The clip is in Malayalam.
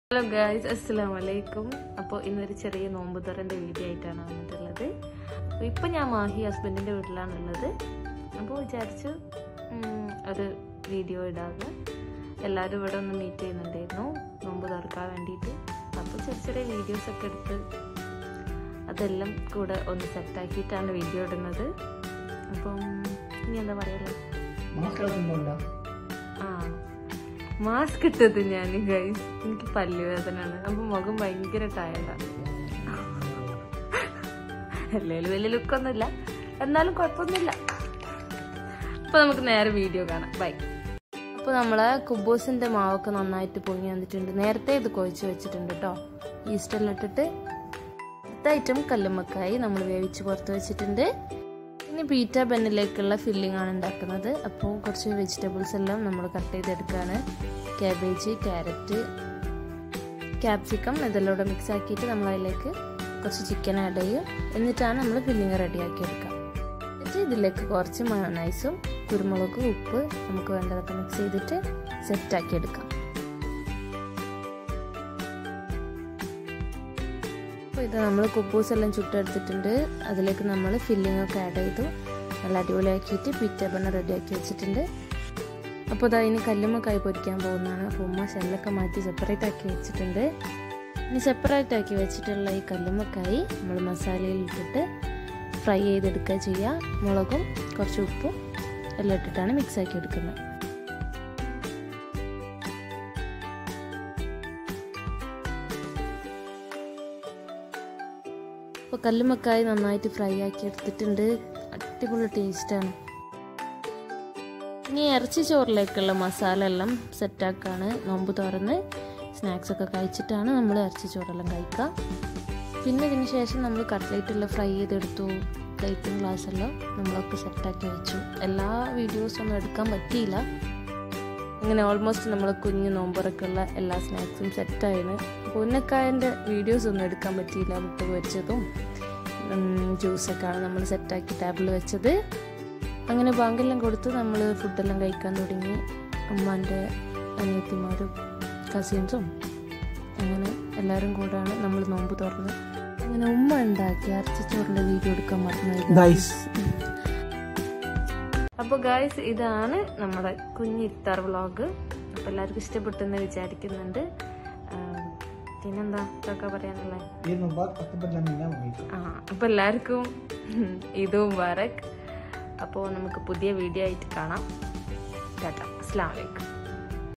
ഹലോ ഗായ്സ് അസ്സലാമു അലൈക്കും അപ്പോൾ ഇന്നൊരു ചെറിയ നോമ്പ് തുറൻ്റെ വീഡിയോ ആയിട്ടാണ് വന്നിട്ടുള്ളത് അപ്പോൾ ഇപ്പം ഞാൻ മാഹി ഹസ്ബൻഡിൻ്റെ വീട്ടിലാണുള്ളത് അപ്പോൾ വിചാരിച്ചു ഉം, ഒരു വീഡിയോ ഇടാമെന്ന് എല്ലാവരും ഇവിടെ ഒന്ന് മീറ്റ് ചെയ്യുന്നുണ്ടായിരുന്നു നോമ്പ് തുറക്കാൻ വേണ്ടിയിട്ട് അപ്പോൾ ചെറിയ ചെറിയ വീഡിയോസൊക്കെ എടുത്ത് അതെല്ലാം കൂടെ ഒന്ന് സെറ്റാക്കിയിട്ടാണ് വീഡിയോ ഇടുന്നത് അപ്പം ഇനി എന്താ പറയുക മക്കളൊന്നുമില്ല ആ മാസ്ക് ഇട്ടത് ഞാൻ ഗൈസ് എനിക്ക് പല്ലുവേദനയാണ് അപ്പൊ മുഖം ഭയങ്കര ടയർഡാണ് അല്ലേലും വലിയ ലുക്കൊന്നുമില്ല എന്നാലും കുഴപ്പമൊന്നുമില്ല അപ്പൊ നമുക്ക് നേരെ വീഡിയോ കാണാം ബൈ അപ്പോൾ നമ്മളെ കുബൂസിന്റെ മാവൊക്കെ നന്നായിട്ട് പൊങ്ങി വന്നിട്ടുണ്ട് നേരത്തെ ഇത് കുഴച്ച് വെച്ചിട്ടുണ്ട് കേട്ടോ ഈസ്റ്ററിൽ ഇട്ടിട്ട് അടുത്ത ഐറ്റം കല്ലുമ്മക്കായി നമ്മൾ വേവിച്ച് പുറത്ത് വെച്ചിട്ടുണ്ട് ഇനി ബീറ്റ ബെന്നിലേക്കുള്ള ഫില്ലിംഗ് ആണ് ഉണ്ടാക്കുന്നത് അപ്പോൾ കുറച്ച് വെജിറ്റബിൾസ് എല്ലാം നമ്മൾ കട്ട് ചെയ്തെടുക്കുകയാണ് ക്യാബേജ് ക്യാരറ്റ് ക്യാപ്സിക്കം ഇതെല്ലാം കൂടെ മിക്സ് ആക്കിയിട്ട് നമ്മൾ അതിലേക്ക് കുറച്ച് ചിക്കൻ ആഡ് ചെയ്യും എന്നിട്ടാണ് നമ്മൾ ഫില്ലിംഗ് റെഡിയാക്കി എടുക്കുക എന്നിട്ട് ഇതിലേക്ക് കുറച്ച് മണൈസും കുരുമുളക് ഉപ്പ് നമുക്ക് വേണ്ടതൊക്കെ മിക്സ് ചെയ്തിട്ട് സെറ്റാക്കി എടുക്കാം അപ്പോൾ ഇത് നമ്മൾ കുബൂസ് എല്ലാം ചുട്ടെടുത്തിട്ടുണ്ട് അതിലേക്ക് നമ്മൾ ഫില്ലിംഗ് ഒക്കെ ആഡ് ചെയ്തു നല്ല അടിപൊളിയാക്കിയിട്ട് പിറ്റ ബണ്ണ റെഡിയാക്കി വെച്ചിട്ടുണ്ട് അപ്പോൾ ഇതാ ഇനി കല്ലുമ്മക്കായി പൊരിക്കാൻ പോകുന്നതാണ് അപ്പോൾ ഉമ്മ ഷെല്ലൊക്കെ മാറ്റി സെപ്പറേറ്റ് ആക്കി വെച്ചിട്ടുണ്ട് ഇനി സെപ്പറേറ്റ് ആക്കി വെച്ചിട്ടുള്ള ഈ കല്ലുമ്മക്കായി നമ്മൾ മസാലയിൽ ഇട്ടിട്ട് ഫ്രൈ ചെയ്തെടുക്കുക ചെയ്യുക മുളകും കുറച്ച് ഉപ്പും എല്ലാം ഇട്ടിട്ടാണ് മിക്സ് ആക്കി എടുക്കുന്നത് അപ്പോൾ കല്ലുമ്മക്കായി നന്നായിട്ട് ഫ്രൈ ആക്കി എടുത്തിട്ടുണ്ട് അടിപൊളി ടേസ്റ്റാണ് ഇനി ഇറച്ചി ചോറിലേക്കുള്ള മസാല എല്ലാം സെറ്റാക്കാണ് നോമ്പ് തുറന്ന് സ്നാക്സ് ഒക്കെ കഴിച്ചിട്ടാണ് നമ്മൾ ഇറച്ചി ചോറെല്ലാം കഴിക്കുക പിന്നെ ഇതിന് ശേഷം നമ്മൾ കട്ട്ലേറ്റ് എല്ലാം ഫ്രൈ ചെയ്തെടുത്തു പ്ലേറ്റും ഗ്ലാസ് എല്ലാം നമ്മളൊക്കെ സെറ്റാക്കി വെച്ചു എല്ലാ വീഡിയോസും ഒന്നും എടുക്കാൻ പറ്റിയില്ല അങ്ങനെ ഓൾമോസ്റ്റ് നമ്മൾ കുഞ്ഞ് നോമ്പറൊക്കെയുള്ള എല്ലാ സ്നാക്സും സെറ്റായിരുന്നു അപ്പോൾ ഉന്നക്കായൻ്റെ വീഡിയോസ് ഒന്നും എടുക്കാൻ പറ്റിയില്ല മുട്ട പൊരിച്ചതും ജ്യൂസൊക്കെയാണ് നമ്മൾ സെറ്റാക്കി ടേബിളിൽ വെച്ചത് അങ്ങനെ ബാങ്കെല്ലാം കൊടുത്ത് നമ്മൾ ഫുഡെല്ലാം കഴിക്കാൻ തുടങ്ങി ഉമ്മാൻ്റെ അനിയത്തിമാരും കസിൻസും അങ്ങനെ എല്ലാവരും കൂടാണ് നമ്മൾ നോമ്പ് തുറന്നത് അങ്ങനെ ഉമ്മ ഉണ്ടാക്കി ഇറച്ചിച്ചോറിൻ്റെ വീഡിയോ എടുക്കാൻ മറന്നു ഗൈസ് അപ്പോൾ ഗായ്സ് ഇതാണ് നമ്മുടെ കുഞ്ഞ് ഇഫ്താർ വ്ളോഗ് അപ്പോൾ എല്ലാവർക്കും ഇഷ്ടപ്പെട്ടെന്ന് വിചാരിക്കുന്നുണ്ട് ആം, പിന്നെന്താ ഇതൊക്കെ പറയാനുള്ളത് ये मुबारक अक्टूबर महीना होगी ആ അപ്പോൾ എല്ലാവർക്കും ഇത് മുബാറക് അപ്പോൾ നമുക്ക് പുതിയ വീഡിയോ ആയിട്ട് കാണാം കേട്ടോ അസ്സാം വലൈക്കും